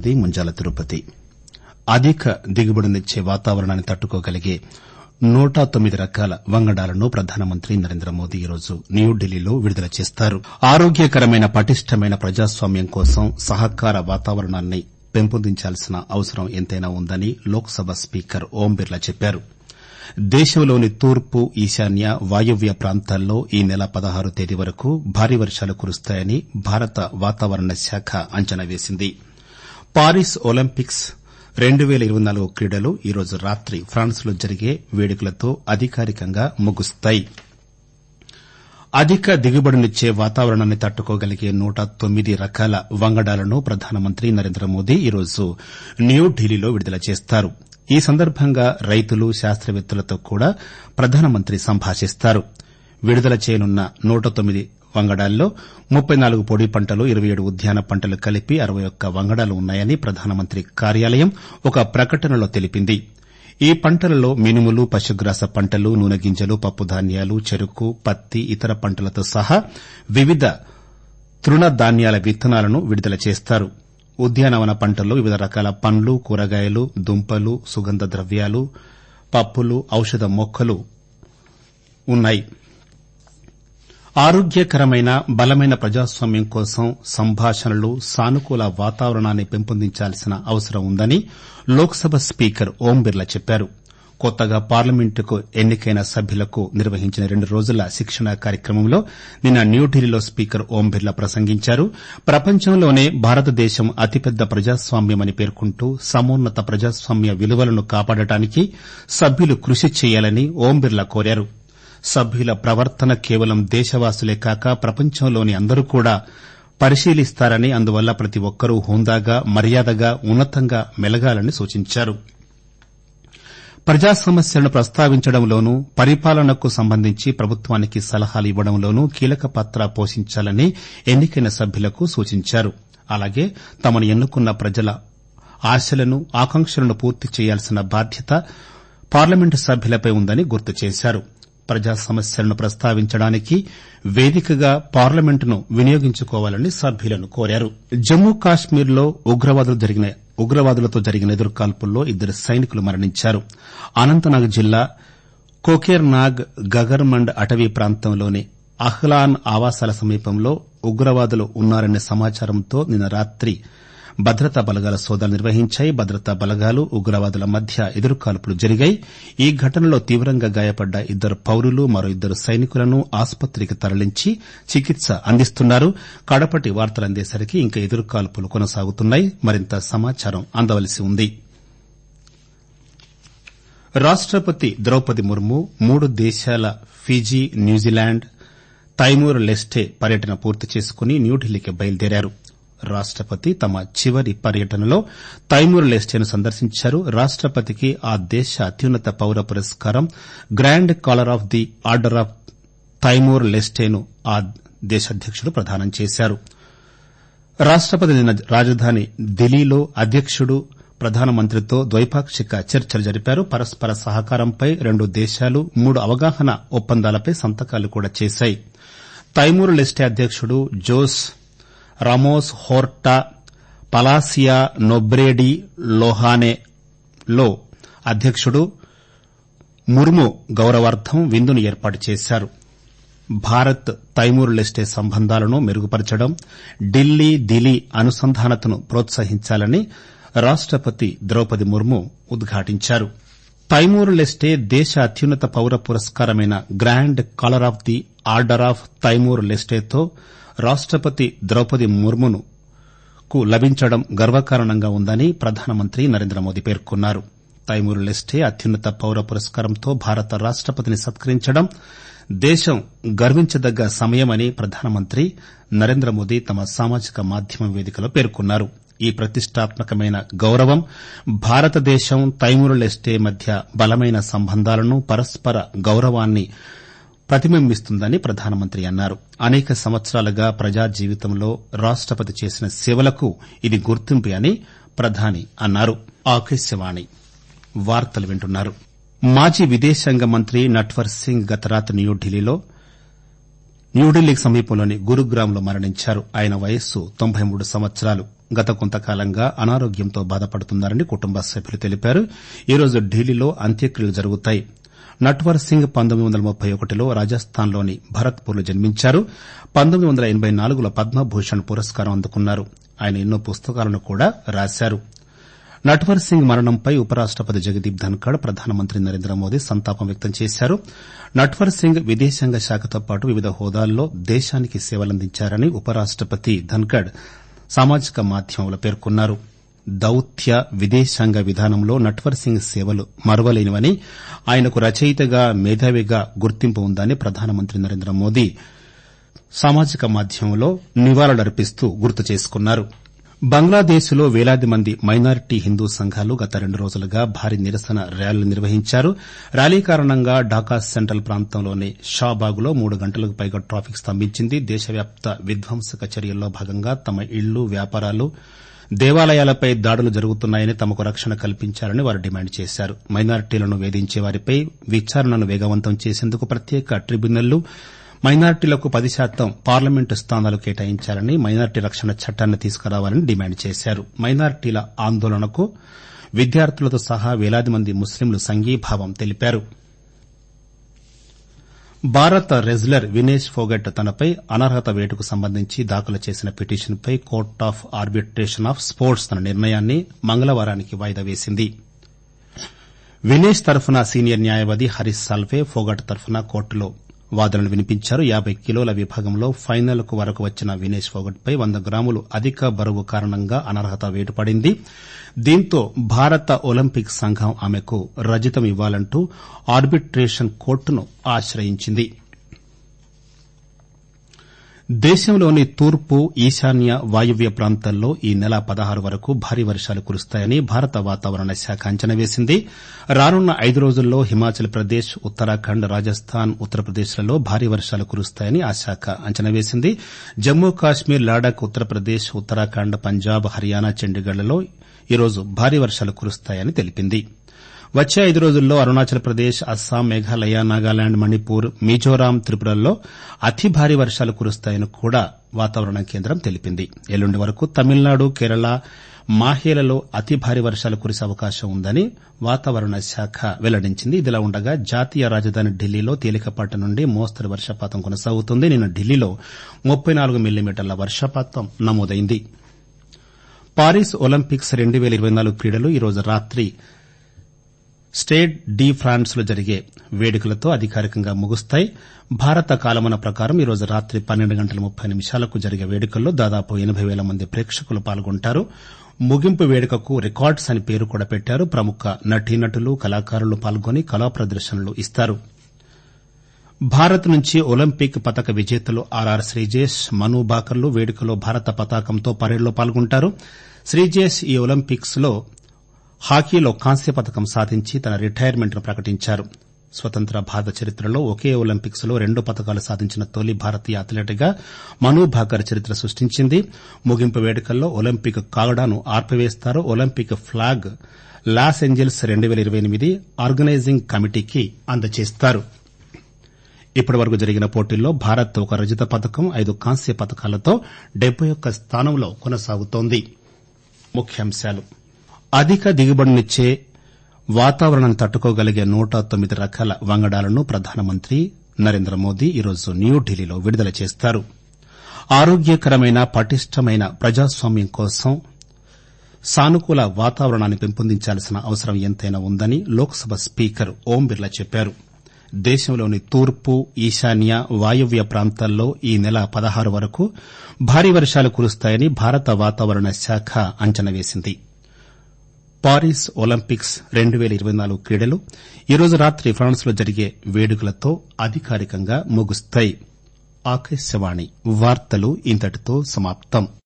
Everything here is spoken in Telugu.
చదువుతోంది ముంజాల తిరుపతి అధిక దిగుబడినిచ్చే వాతావరణాన్ని తట్టుకోగలిగే నూట తొమ్మిది రకాల వంగడాలను ప్రధానమంత్రి నరేంద్ర మోదీ ఈరోజు న్యూఢిల్లీలో విడుదల చేస్తారు ఆరోగ్యకరమైన పటిష్టమైన ప్రజాస్వామ్యం కోసం సహకార వాతావరణాన్ని పెంపొందించాల్సిన అవసరం ఎంతైనా ఉందని లోక్ సభ స్పీకర్ ఓం బిర్లా చెప్పారు దేశంలోని తూర్పు ఈశాన్య వాయవ్య ప్రాంతాల్లో ఈ నెల పదహారు తేదీ వరకు భారీ వర్షాలు కురుస్తాయని భారత వాతావరణ శాఖ అంచనా వేసింది పారిస్ ఒలింపిక్స్ రెండు పేల ఇరవై నాలుగు క్రీడలు ఈరోజు రాత్రి ఫ్రాన్స్లో జరిగే వేడుకలతో అధికారికంగా ముగుస్తాయి అధిక దిగుబడినిచ్చే వాతావరణాన్ని తట్టుకోగలిగే నూట తొమ్మిది రకాల వంగడాలను ప్రధానమంత్రి నరేంద్ర మోదీ ఈరోజు న్యూఢిల్లీలో విడుదల చేస్తారు ఈ సందర్భంగా రైతులు శాస్తవేత్తలతో కూడా ప్రధానమంత్రి సంభాషిస్తారు విడుదల చేయనున్న నూట తొమ్మిది వంగడాల్లో ముప్పై నాలుగు పొడి పంటలు ఇరవై ఏడు ఉద్యాన పంటలు కలిపి అరవై ఒక్క వంగడాలు ఉన్నాయని ప్రధానమంత్రి కార్యాలయం ఒక ప్రకటనలో తెలిపింది ఈ పంటలలో మినుములు పశుగ్రాస పంటలు నూనె గింజలు పప్పుధాన్యాలు చెరుకు పత్తి ఇతర పంటలతో సహా వివిధ తృణధాన్యాల విత్తనాలను విడుదల చేస్తారు ఉద్యానవన పంటల్లో వివిధ రకాల పండ్లు కూరగాయలు దుంపలు సుగంధ ద్రవ్యాలు పప్పులు ఔషధ మొక్కలు ఉన్నాయి ఆరోగ్యకరమైన బలమైన ప్రజాస్వామ్యం కోసం సంభాషణలు సానుకూల వాతావరణాన్ని పెంపొందించాల్సిన అవసరం ఉందని లోక్ సభ స్పీకర్ ఓం బిర్లా చెప్పారు కొత్తగా పార్లమెంటుకు ఎన్నికైన సభ్యులకు నిర్వహించిన రెండు రోజుల శిక్షణ కార్యక్రమంలో నిన్న న్యూఢిల్లీలో స్పీకర్ ఓం బిర్లా ప్రసంగించారు ప్రపంచంలోనే భారతదేశం అతిపెద్ద ప్రజాస్వామ్యమని పేర్కొంటూ సమున్నత ప్రజాస్వామ్య విలువలను కాపాడటానికి సభ్యులు కృషి చేయాలని ఓం బిర్లా కోరారు సభ్యుల ప్రవర్తన కేవలం దేశవాసులే కాక ప్రపంచంలోని అందరూ కూడా పరిశీలిస్తారని అందువల్ల ప్రతి ఒక్కరూ హుందాగా మర్యాదగా ఉన్నతంగా మెలగాలని సూచించారు ప్రజా సమస్యలను ప్రస్తావించడంలోనూ పరిపాలనకు సంబంధించి ప్రభుత్వానికి సలహాలు ఇవ్వడంలోనూ కీలక పాత్ర పోషించాలని ఎన్నికైన సభ్యులకు సూచించారు అలాగే తమను ఎన్నుకున్న ప్రజల ఆశలను ఆకాంక్షలను పూర్తి చేయాల్సిన బాధ్యత పార్లమెంటు సభ్యులపై ఉందని గుర్తు చేశారు ప్రజా సమస్యలను ప్రస్తావించడానికి వేదికగా పార్లమెంటును వినియోగించుకోవాలని సభ్యులను కోరారు జమ్మూ కాశ్మీర్లో ఉగ్రవాదులతో జరిగిన ఎదురుకాల్పుల్లో ఇద్దరు సైనికులు మరణించారు అనంతనాగ్ జిల్లా కోకేర్నాగ్ గగర్మండ్ అటవీ ప్రాంతంలోని అహ్లాన్ ఆవాసాల సమీపంలో ఉగ్రవాదులు ఉన్నారనే సమాచారంతో నిన్న రాత్రి భద్రతా బలగాల సోదాలు నిర్వహించాయి భద్రతా బలగాలు ఉగ్రవాదుల మధ్య ఎదురుకాల్పులు జరిగాయి ఈ ఘటనలో తీవ్రంగా గాయపడ్డ ఇద్దరు పౌరులు మరో ఇద్దరు సైనికులను ఆసుపత్రికి తరలించి చికిత్స అందిస్తున్నారు కడపటి వార్తలు అందేసరికి ఇంకా ఎదురుకాల్పులు కొనసాగుతున్నాయి మరింత సమాచారం అందవలసి ఉంది రాష్టపతి ద్రౌపది ముర్ము మూడు దేశాల ఫిజీ న్యూజిలాండ్ తైమూర్ లెస్టే పర్యటన పూర్తి చేసుకుని న్యూఢిల్లీకి బయలుదేరారు రాష్టపతి తమ చివరి పర్యటనలో తైమూర్ లెస్టేను సందర్శించారు రాష్టపతికి ఆ దేశ అత్యున్నత పౌర పురస్కారం grand collar of the order of Timor లెస్టేను ఆ దేశ అధ్యకుడు ప్రదానం చేశారు రాష్టపతి నిన్న రాజధాని ఢిల్లీలో అధ్యకుడు ప్రధానమంత్రితో ద్వైపాక్షిక చర్చలు జరిపారు పరస్పర సహకారంపై రెండు దేశాలు మూడు అవగాహన ఒప్పందాలపై సంతకాలు కూడా చేశాయి తైమూర్ లెస్టే అధ్యకుడు జోస్ రామోస్ హోర్టా పలాసియా నొబ్రేడి లోహానే లో అధ్యకుడు ముర్ము గౌరవార్థం విందును ఏర్పాటు చేశారు భారత్ తైమూర్ లెస్టే సంబంధాలను మెరుగుపరచడం ఢిల్లీ దిలీ అనుసంధానతను ప్రోత్సహించాలని రాష్టపతి ద్రౌపది ముర్ము ఉద్ఘాటించారు తైమూర్ లెస్టే దేశ అత్యున్నత పౌర పురస్కారమైన grand collar of the order of Timor లెస్టేతో రాష్టపతి ద్రౌపది ముర్మును కు లభించడం గర్వకారణంగా ఉందని ప్రధానమంత్రి నరేంద్ర మోదీ పేర్కొన్నారు తైమూర్ లెస్టే అత్యున్నత పౌర పురస్కారంతో భారత రాష్టపతిని సత్కరించడం దేశం గర్వించదగ్గ సమయమని ప్రధానమంత్రి నరేంద్ర మోదీ తమ సామాజిక మాధ్యమం వేదికలో పేర్కొన్నారు ఈ ప్రతిష్టాత్మకమైన గౌరవం భారతదేశం తైమూర్ లెస్టే మధ్య బలమైన సంబంధాలను పరస్పర గౌరవాన్ని ప్రతిబింబిస్తుందని ప్రధానమంత్రి అన్నారు అనేక సంవత్సరాలుగా ప్రజా జీవితంలో రాష్టపతి చేసిన సేవలకు ఇది గుర్తింపు అని ప్రధాని అన్నారు మాజీ విదేశాంగ మంత్రి నట్వర్ సింగ్ గత రాత్రి న్యూఢిల్లీలో న్యూఢిల్లీకి సమీపంలోని గురుగ్రామ్లో మరణించారు ఆయన వయస్సు తొంభై మూడు సంవత్సరాలు గత కొంతకాలంగా అనారోగ్యంతో బాధపడుతున్నారని కుటుంబ సభ్యులు తెలిపారు ఈరోజు ఢిల్లీలో అంత్యక్రియలు జరుగుతాయి నట్వర్ సింగ్ పంతొమ్మిది వందల ముప్పై ఒకటిలో రాజస్థాన్లోని భరత్పూర్లో జన్మించారు పంతొమ్మిది వందల ఎనబై నాలుగులో పద్మభూషణ్ పురస్కారం అందుకున్నారు ఆయన ఎన్నో పుస్తకాలను కూడా రాశారు నట్వర్ సింగ్ మరణంపై ఉపరాష్టపతి జగదీప్ ధన్కడ్ ప్రధానమంత్రి నరేంద్ర మోదీ సంతాపం వ్యక్తం చేశారు నట్వర్ సింగ్ విదేశాంగ శాఖతో పాటు వివిధ హోదాల్లో దేశానికి సేవలందించారని ఉపరాష్టపతి ధన్కడ్ సామాజిక మాధ్యమంలో పేర్కొన్నారు దౌత్య విదేశాంగ విధానంలో నట్వర్ సింగ్ సేవలు మరువలేనివని ఆయనకు రచయితగా మేధావిగా గుర్తింపు ఉందని ప్రధానమంత్రి నరేంద్ర మోదీ సామాజిక మాధ్యమంలో నివాళులర్పిస్తూ గుర్తు చేసుకున్నారు బంగ్లాదేశ్లో వేలాది మంది మైనారిటీ హిందూ సంఘాలు గత రెండు రోజులుగా భారీ నిరసన ర్యాలీలు నిర్వహించారు ర్యాలీ కారణంగా ఢాకా సెంట్రల్ ప్రాంతంలోని షాబాగ్లో మూడు గంటలకు పైగా ట్రాఫిక్ స్తంభించింది దేశవ్యాప్త విధ్వంసక చర్యల్లో భాగంగా తమ ఇళ్లు వ్యాపారాలు దేవాలయాలపై దాడులు జరుగుతున్నాయని తమకు రక్షణ కల్పించాలని వారు డిమాండ్ చేశారు మైనారిటీలను వేధించే వారిపై విచారణను వేగవంతం చేసేందుకు ప్రత్యేక ట్రిబ్యునళ్లు మైనారిటీలకు పది శాతం పార్లమెంటు స్థానాలు కేటాయించాలని మైనారిటీ రక్షణ చట్టాన్ని తీసుకురావాలని డిమాండ్ చేశారు మైనారిటీల ఆందోళనకు విద్యార్థులతో సహా వేలాది మంది ముస్లింలు సంఘీభావం తెలిపారు భారత రెజ్లర్ వినేష్ ఫోగట్ తనపై అనర్హత వేటుకు సంబంధించి దాఖలు చేసిన పిటిషన్పై court of arbitration of sports తన నిర్ణయాన్ని మంగళవారానికి వాయిదా వేసింది వినేష్ తరఫున సీనియర్ న్యాయవాది హరీష్ సాల్వే ఫోగట్ తరఫున కోర్టులో వాదనలు వినిపించారు యాబై కిలోల విభాగంలో ఫైనల్ కు వరకు వచ్చిన వినేష్ ఫోగట్ పై వంద గ్రాములు అధిక బరువు కారణంగా అనర్హత వేటు పడింది దీంతో భారత ఒలింపిక్ సంఘం ఆమెకు రజతం ఇవ్వాలంటూ ఆర్బిట్రేషన్ కోర్టును ఆశ్రయించింది దేశంలోని తూర్పు ఈశాన్య వాయువ్య ప్రాంతాల్లో ఈ నెల పదహారు వరకు భారీ వర్షాలు కురుస్తాయని భారత వాతావరణ శాఖ అంచనా వేసింది రానున్న ఐదు రోజుల్లో హిమాచల్ ప్రదేశ్ ఉత్తరాఖండ్ రాజస్థాన్ ఉత్తరప్రదేశ్లలో భారీ వర్షాలు కురుస్తాయని ఆ శాఖ అంచనా వేసింది జమ్మూ కాశ్మీర్ లడాక్ ఉత్తరప్రదేశ్ ఉత్తరాఖండ్ పంజాబ్ హర్యానా చండీగఢ్లలో ఈరోజు భారీ వర్షాలు కురుస్తాయని తెలిపింది వచ్చే ఐదు రోజుల్లో అరుణాచల్ ప్రదేశ్ అస్సాం మేఘాలయ నాగాలాండ్ మణిపూర్ మిజోరాం త్రిపురల్లో అతి భారీ వర్షాలు కురుస్తాయని కూడా వాతావరణ కేంద్రం తెలిపింది ఎల్లుండి వరకు తమిళనాడు కేరళ మాహేలలో అతి భారీ వర్షాలు కురిసే అవకాశం ఉందని వాతావరణ శాఖ వెల్లడించింది ఇదిలా ఉండగా జాతీయ రాజధాని ఢిల్లీలో తేలికపాటి నుండి మోస్తరు వర్షపాతం కొనసాగుతుంది నిన్న ఢిల్లీలో ముప్పై నాలుగు మిల్లీమీటర్ల వర్షపాతం నమోదైంది పారిస్ ఒలింపిక్స్ రెండు పేల ఇరవై నాలుగు క్రీడలు ఈరోజు రాత్రి స్టేడ్ డి ఫ్రాన్స్ లో జరిగే వేడుకలతో అధికారికంగా ముగుస్తాయి భారత కాలమాన ప్రకారం ఈరోజు రాత్రి పన్నెండు గంటల ముప్పై నిమిషాలకు జరిగే వేడుకల్లో దాదాపు ఎనబై పేల మంది ప్రేక్షకులు పాల్గొంటారు ముగింపు వేడుకకు రికార్డ్స్ అని పేరు కూడా పెట్టారు ప్రముఖ నటీనటులు కళాకారులు పాల్గొని కళా ప్రదర్శనలు ఇస్తారు భారత్ నుంచి ఒలింపిక్ పతక విజేతలు ఆర్ఆర్ శ్రీజేష్ మను బాకర్లు వేడుకలో భారత పతాకంతో పరేడ్లో పాల్గొంటారు శ్రీజేష్ ఈ ఒలింపిక్స్ లో హాకీలో కాంస్య పతకం సాధించి తన రిటైర్మెంట్ ను ప్రకటించారు స్వతంత్ర భారత చరిత్రలో ఒకే ఒలింపిక్స్ లో రెండు పతకాలు సాధించిన తొలి భారతీయ అథ్లెట్ గా మను భాకర్ చరిత్ర సృష్టించింది ముగింపు వేడుకల్లో ఒలింపిక్ కాగడాను ఆర్పివేస్తారు ఒలింపిక్ ఫ్లాగ్ లాస్ ఏంజల్స్ రెండు పేల ఇరవై ఎనిమిది ఆర్గనైజింగ్ కమిటీకి అందజేస్తారు ఇప్పటివరకు జరిగిన పోటీల్లో భారత్ ఒక రజత పతకం ఐదు కాంస్య పతకాలతో డెబ్బై ఒక్క స్థానంలో కొనసాగుతోంది ముఖ్యాంశాలు అధిక దిగుబడినిచ్చే వాతావరణాన్ని తట్టుకోగలిగే నూట తొమ్మిది రకాల వంగడాలను ప్రధానమంత్రి నరేంద్ర మోదీ ఈరోజు న్యూఢిల్లీలో విడుదల చేస్తారు ఆరోగ్యకరమైన పటిష్టమైన ప్రజాస్వామ్యం కోసం సానుకూల వాతావరణాన్ని పెంపొందించాల్సిన అవసరం ఎంతైనా ఉందని లోక్సభ స్పీకర్ ఓం బిర్లా చెప్పారు దేశంలోని తూర్పు ఈశాన్య వాయువ్య ప్రాంతాల్లో ఈ నెల పదహారు వరకు భారీ వర్షాలు కురుస్తాయని భారత వాతావరణ శాఖ అంచనా వేసింది పారిస్ ఒలింపిక్స్ రెండు పేల ఇరవై నాలుగు క్రీడలు ఈరోజు రాత్రి ఫ్రాన్స్ లో జరిగే వేడుకలతో అధికారికంగా ముగుస్తాయి ఆకాశవాణి వార్తలు ఇంతటితో సమాప్తం